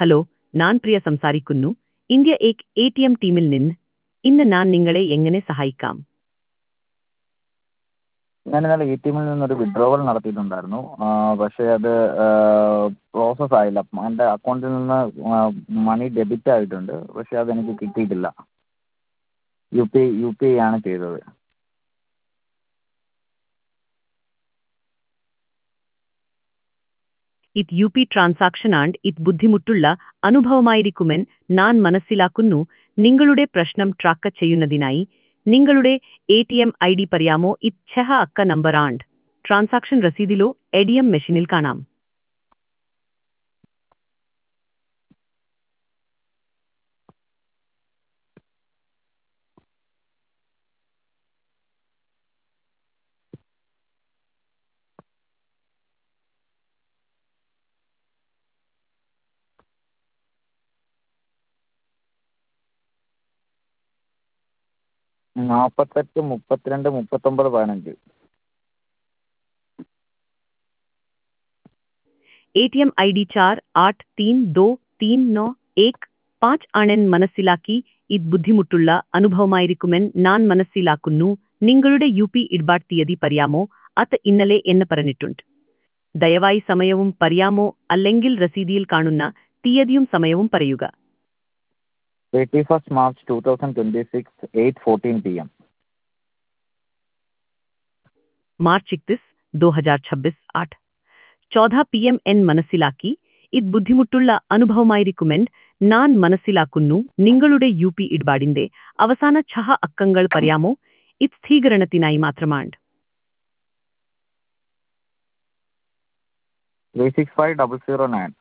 Hello ഞാൻ പ്രിയ സംസാരിക്കുന്നു India ഏക് എ ടി എം ടീമിൽ നിന്ന് ഇന്ന് ഞാൻ നിങ്ങളെ എങ്ങനെ സഹായിക്കാം ഞാൻ ഇന്നലെ എ ടി എമ്മിൽ നിന്നൊരു വിഡ്രോവൽ നടത്തിയിട്ടുണ്ടായിരുന്നു പക്ഷേ അത് പ്രോസസ്സ് ആയില്ല എൻ്റെ അക്കൗണ്ടിൽ നിന്ന് മണി ഡെബിറ്റ് ആയിട്ടുണ്ട് പക്ഷേ അതെനിക്ക് കിട്ടിയിട്ടില്ല U P U P I ആണ് ചെയ്തത് ഇത് യു പി ട്രാൻസാക്ഷൻ ആൻഡ് ഇത് ബുദ്ധിമുട്ടുള്ള അനുഭവമായിരിക്കുമെന്ന് ഞാൻ മനസ്സിലാക്കുന്നു നിങ്ങളുടെ പ്രശ്നം ട്രാക്ക് ചെയ്യുന്നതിനായി നിങ്ങളുടെ A T M I D പറയാമോ ഇത് ഛഹ അക്ക നമ്പർ ആൻഡ് ട്രാൻസാക്ഷൻ രസീതിലോ എ ഡി എം മെഷീനിൽ കാണാം നാൽപ്പത്തെട്ട് മുപ്പത്തിരണ്ട് മുപ്പത്തൊമ്പത് പതിനഞ്ച് A T M I D ചാർ ആട്ട് തീൻ ദോ തീൻ നോ ഏക് പാഞ്ച് ആണെന്ന് മനസ്സിലാക്കി ഇത് ബുദ്ധിമുട്ടുള്ള അനുഭവമായിരിക്കുമെന്ന് ഞാൻ മനസ്സിലാക്കുന്നു നിങ്ങളുടെ യു പി ഇടപാട് തീയതി പറയാമോ അത് ഇന്നലെ എന്ന് പറഞ്ഞിട്ടുണ്ട് ദയവായി സമയവും പറയാമോ അല്ലെങ്കിൽ രസീതിയിൽ കാണുന്ന തീയതിയും സമയവും പറയുക thirty first March two thousand twenty six eight fourteen P M March ഇക്തിസ് ദോ ഹജാർ ഛബ്ബിസ് ആട്ട് ചौदह പി എം എൻ മനസ്സിലാക്കി ഇത് ബുദ്ധിമുട്ടുള്ള അനുഭവമായിരിക്കുമെന്ന് ഞാൻ മനസ്സിലാക്കുന്നു നിങ്ങളുടെ യു പി ഇടപാടിന്റെ അവസാന ഛഹ അക്കങ്ങൾ പറയാമോ ഇത് സ്ഥിരീകരണത്തിനായി മാത്രമാണ് three six five double zero nine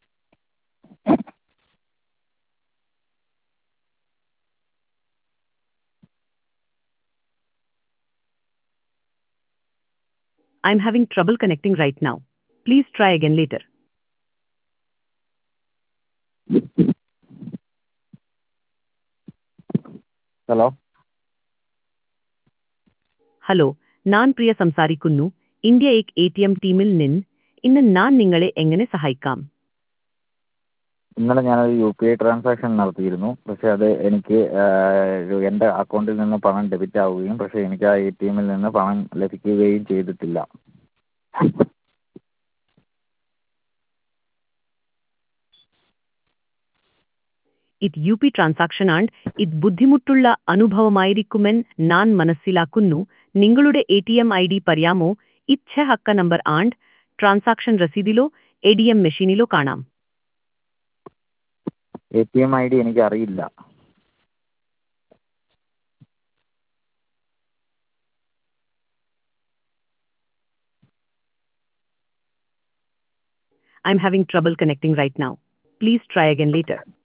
I'm having trouble connecting right now. Please try again later. Hello hello ഞാൻ പ്രിയ സംസാരിക്കുന്നു ഇന്ത്യ ഏക് എ ടി എം ടീമിൽ നിന്ന് ഇന്ന് ഞാൻ നിങ്ങളെ എങ്ങനെ സഹായിക്കാം ഇന്നലെ ഞാനൊരു യു പി ഐ ട്രാൻസാക്ഷൻ നടത്തിയിരുന്നു പക്ഷേ അത് എനിക്ക് എൻ്റെ അക്കൗണ്ടിൽ നിന്ന് പണം ഡെബിറ്റ് ആവുകയും പക്ഷേ എനിക്ക് ആ എ ടി എമ്മിൽ നിന്ന് പണം ലഭിക്കുകയും ചെയ്തിട്ടില്ല ഇത് യു പി ട്രാൻസാക്ഷൻ ആൻഡ് ഇത് ബുദ്ധിമുട്ടുള്ള അനുഭവമായിരിക്കുമെന്ന് ഞാൻ മനസ്സിലാക്കുന്നു നിങ്ങളുടെ A T M I D പറയാമോ ഇച്ഛ ഹക്ക നമ്പർ ആൻഡ് ട്രാൻസാക്ഷൻ രസീതിലോ എ ഡി എം മെഷീനിലോ കാണാം A T M I D എനിക്ക് അറിയില്ല I'm having trouble connecting right now. Please try again later.